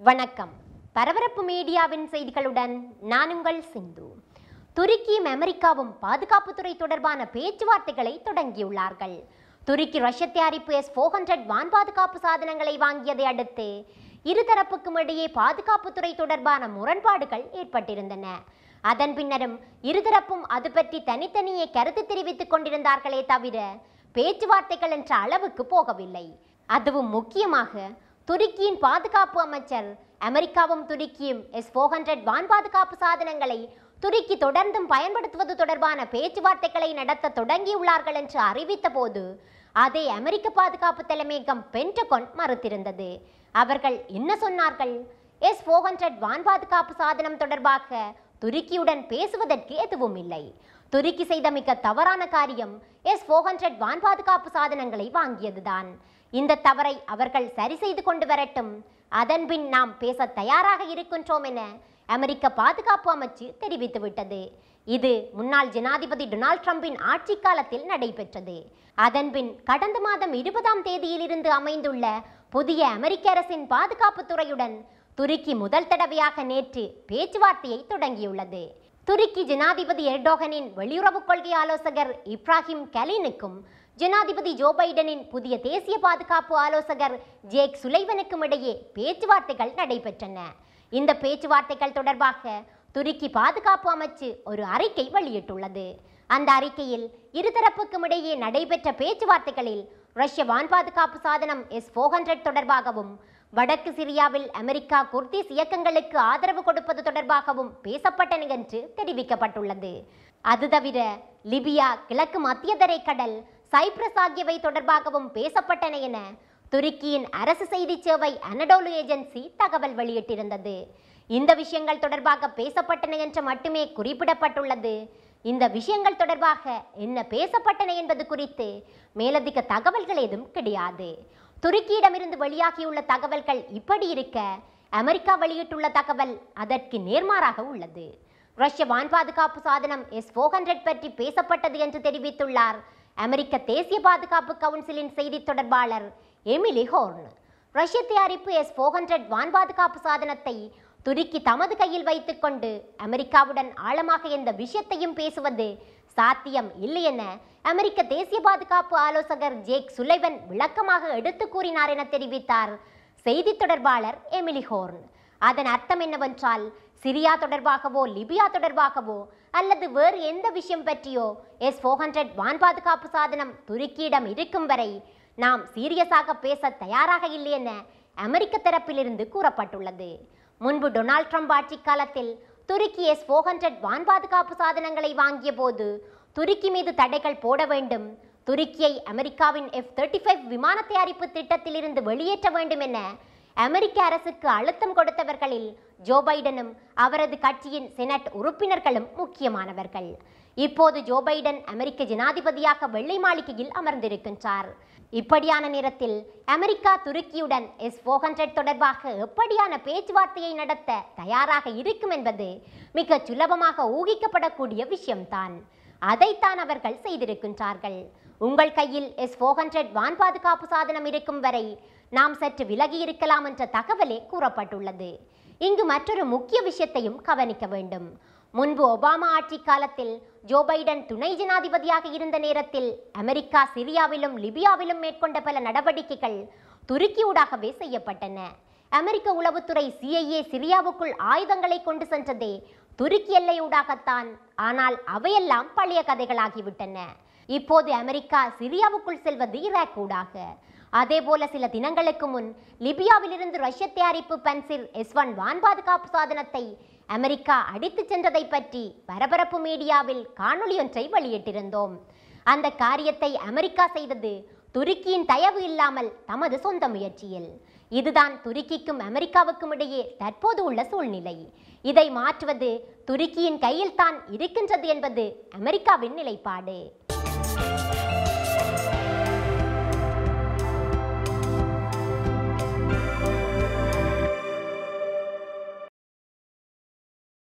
வணக்கம் பரபரப்பு மீடியாவின் செய்திகளுடன் நான் உங்கள் சிந்து துருக்கியும் அமெரிக்காவும் பாதுகாப்புத்துறை தொடர்பான பேச்சுவார்த்தைகளை தொடங்கியுள்ளார்கள் துருக்கி ரஷ்ய தயாரிப்பு எஸ் ஃபோர் ஹண்ட்ரட் வான் பாதுகாப்பு சாதனங்களை வாங்கியதை அடுத்து இருதரப்புக்கும் இடையே பாதுகாப்புத்துறை தொடர்பான முரண்பாடுகள் ஏற்பட்டிருந்தன அதன் பின்னரும் இருதரப்பும் அது பற்றி தனித்தனியே கருத்து தெரிவித்துக் கொண்டிருந்தார்களே தவிர பேச்சுவார்த்தைகள் என்ற அளவுக்கு போகவில்லை அதுவும் முக்கியமாக துருக்கியின் பாதுகாப்பு அமைச்சர் அமெரிக்காவும் துருக்கியும் எஸ் ஃபோர் ஹண்ட்ரட் வான் பாதுகாப்பு சாதனங்களை துருக்கி தொடர்ந்தும் பயன்படுத்துவது தொடர்பான பேச்சுவார்த்தைகளை நடத்த தொடங்கியுள்ளார்கள் என்று அறிவித்த போது அதை அமெரிக்க பாதுகாப்பு தலைமையகம் பென்டகொன் மறுத்திருந்தது அவர்கள் என்ன சொன்னார்கள் எஸ் ஃபோர் ஹண்ட்ரட் வான் பாதுகாப்பு சாதனம் தொடர்பாக துருக்கியுடன் பேசுவதற்கு எதுவும் இல்லை துருக்கி செய்த மிக தவறான காரியம் எஸ் ஃபோர் ஹண்ட்ரட் வான் பாதுகாப்பு சாதனங்களை வாங்கியதுதான் இந்த தவறை அவர்கள் சரி செய்து கொண்டு வரட்டும் அதன்பின் நாம் பேச தயாராக இருக்கின்றோம் என அமெரிக்க பாதுகாப்பு அமைச்சு தெரிவித்துவிட்டது இது முன்னாள் ஜனாதிபதி டொனால்ட் ட்ரம்பின் ஆட்சி காலத்தில் நடைபெற்றது அதன்பின் கடந்த மாதம் இருபதாம் தேதியிலிருந்து அமைந்துள்ள புதிய அமெரிக்க அரசின் பாதுகாப்பு துறையுடன் துருக்கி முதல் தடவையாக நேற்று பேச்சுவார்த்தையை தொடங்கியுள்ளது துருக்கி ஜனாதிபதி எர்டோகனின் வெளியுறவுக் கொள்கை ஆலோசகர் இப்ராஹிம் கலீனுக்கும் ஜனாதிபதி ஜோ பைடனின் புதிய தேசிய பாதுகாப்பு ஆலோசகர் ஜேக் சுலைவனுக்கும் இடையே பேச்சுவார்த்தைகள் நடைபெற்றன இந்த பேச்சுவார்த்தைகள் தொடர்பாக துருக்கி பாதுகாப்பு அமைச்சு ஒரு அறிக்கை வெளியிட்டுள்ளது அந்த அறிக்கையில் இருதரப்புக்கும் இடையே நடைபெற்ற பேச்சுவார்த்தைகளில் ரஷ்ய வான் பாதுகாப்பு சாதனம் எஸ் ஃபோர் ஹண்ட்ரட் தொடர்பாகவும் வடக்கு சிரியாவில் அமெரிக்கா குர்திஸ் இயக்கங்களுக்கு ஆதரவு கொடுப்பது தொடர்பாகவும் பேசப்பட்டன என்று தெரிவிக்கப்பட்டுள்ளது அது தவிர லிபியா கிழக்கு மத்திய தரைக்கடல் சைப்ரஸ் ஆகியவை தொடர்பாகவும் பேசப்பட்டன என துருக்கியின் அரசு செய்தி சேவை அனடோலு ஏஜென்சி தகவல் வெளியிட்டிருந்தது இந்த விஷயங்கள் தொடர்பாக பேசப்பட்டன என்று மட்டுமே குறிப்பிடப்பட்டுள்ளது இந்த விஷயங்கள் தொடர்பாக என்ன பேசப்பட்டன என்பது குறித்து மேலதிக தகவல்கள் ஏதும் கிடையாது துருக்கியிடமிருந்து வெளியாகியுள்ள தகவல்கள் இப்படி இருக்க அமெரிக்கா வெளியிட்டுள்ள தகவல் அதற்கு நேர்மாறாக உள்ளது ரஷ்ய வான் பாதுகாப்பு சாதனம் எஸ் ஃபோர் ஹண்ட்ரட் பற்றி பேசப்பட்டது என்று தெரிவித்துள்ளார் அமெரிக்க தேசிய பாதுகாப்பு கவுன்சிலின் செய்தி தொடர்பாளர் எமிலி ஹோர்ன் ரஷ்ய தயாரிப்பு எஸ் ஃபோர் ஹண்ட்ரட் வான் பாதுகாப்பு சாதனத்தை துருக்கி தமது கையில் வைத்துக்கொண்டு அமெரிக்காவுடன் ஆழமாக எந்த விஷயத்தையும் பேசுவது சாத்தியம் இல்லை என அமெரிக்க தேசிய பாதுகாப்பு ஆலோசகர் ஜேக் சுலைவன் விளக்கமாக எடுத்து கூறினார் என தெரிவித்தார் செய்தி தொடர்பாளர் எமிலி ஹோர்ன் அதன் அர்த்தம் என்னவென்றால் சிரியா தொடர்பாகவோ லிபியா தொடர்பாகவோ அல்லது வேறு எந்த விஷயம் பற்றியோ எஸ் ஃபோர் ஹண்ட்ரட் வான் பாதுகாப்பு சாதனம் துருக்கியிடம் இருக்கும் வரை நாம் சீரியஸாக பேச தயாராக இல்லை என அமெரிக்க தரப்பிலிருந்து கூறப்பட்டுள்ளது முன்பு டொனால்ட் ட்ரம்ப் ஆட்சி காலத்தில் துருக்கி எஸ் ஃபோர் ஹண்ட்ரட் வான் பாதுகாப்பு சாதனங்களை வாங்கிய போது துருக்கி மீது தடைகள் போட வேண்டும் துருக்கியை அமெரிக்காவின் எஃப் தேர்ட்டி ஃபைவ் விமான தயாரிப்பு திட்டத்திலிருந்து வெளியேற்ற வேண்டும் என அமெரிக்க அரசுக்கு அழுத்தம் கொடுத்தவர்களில் ஜோ பைடனும் அவரது கட்சியின் செனட் உறுப்பினர்களும் முக்கியமானவர்கள் இப்போது ஜோ பைடன் அமெரிக்க ஜனாதிபதியாக வெள்ளை மாளிகையில் அமர்ந்திருக்கின்றார் இப்படியான நேரத்தில் அமெரிக்கா துருக்கியுடன் எஸ் ஃபோர் ஹண்ட்ரட் தொடர்பாக எப்படியான பேச்சுவார்த்தையை நடத்த தயாராக இருக்கும் என்பது மிக சுலபமாக ஊகிக்கப்படக்கூடிய விஷயம்தான் அதைத்தான் அவர்கள் செய்திருக்கின்றார்கள் உங்கள் கையில் எஸ் ஃபோர் ஹண்ட்ரட் வான் பாதுகாப்பு சாதனம் இருக்கும் வரை நாம் சற்று விலகி இருக்கலாம் என்ற தகவலே கூறப்பட்டுள்ளது இங்கு மற்றொரு முக்கிய விஷயத்தையும் கவனிக்க வேண்டும் முன்பு ஒபாமா ஆட்சி காலத்தில் ஜோ பைடன் துணை ஜனாதிபதியாக இருந்த நேரத்தில் அமெரிக்கா சிரியாவிலும் லிபியாவிலும் மேற்கொண்ட பல நடவடிக்கைகள் துருக்கியூடாகவே செய்யப்பட்டன அமெரிக்க உளவுத்துறை சிஐஏ சிரியாவுக்குள் ஆயுதங்களை கொண்டு சென்றதே துருக்கி எல்லையூடாகத்தான் ஆனால் அவையெல்லாம் பழைய கதைகளாகிவிட்டன இப்போது அமெரிக்கா சிரியாவுக்குள் செல்வது ஈராக் ஊடாக அதேபோல சில தினங்களுக்கு முன் லிபியாவிலிருந்து ரஷ்ய தயாரிப்பு பன்சிர் எஸ் ஒன் வான் பாதுகாப்பு சாதனத்தை அமெரிக்கா அடித்துச் சென்றதை பற்றி பரபரப்பு மீடியாவில் காணொளி ஒன்றை வெளியிட்டிருந்தோம் அந்த காரியத்தை அமெரிக்கா செய்தது துருக்கியின் தயவு இல்லாமல் தமது சொந்த முயற்சியில் இதுதான் துருக்கிக்கும் அமெரிக்காவுக்கும் இடையே தற்போது உள்ள சூழ்நிலை இதை மாற்றுவது துருக்கியின் கையில் தான் இருக்கின்றது என்பது அமெரிக்காவின் நிலைப்பாடு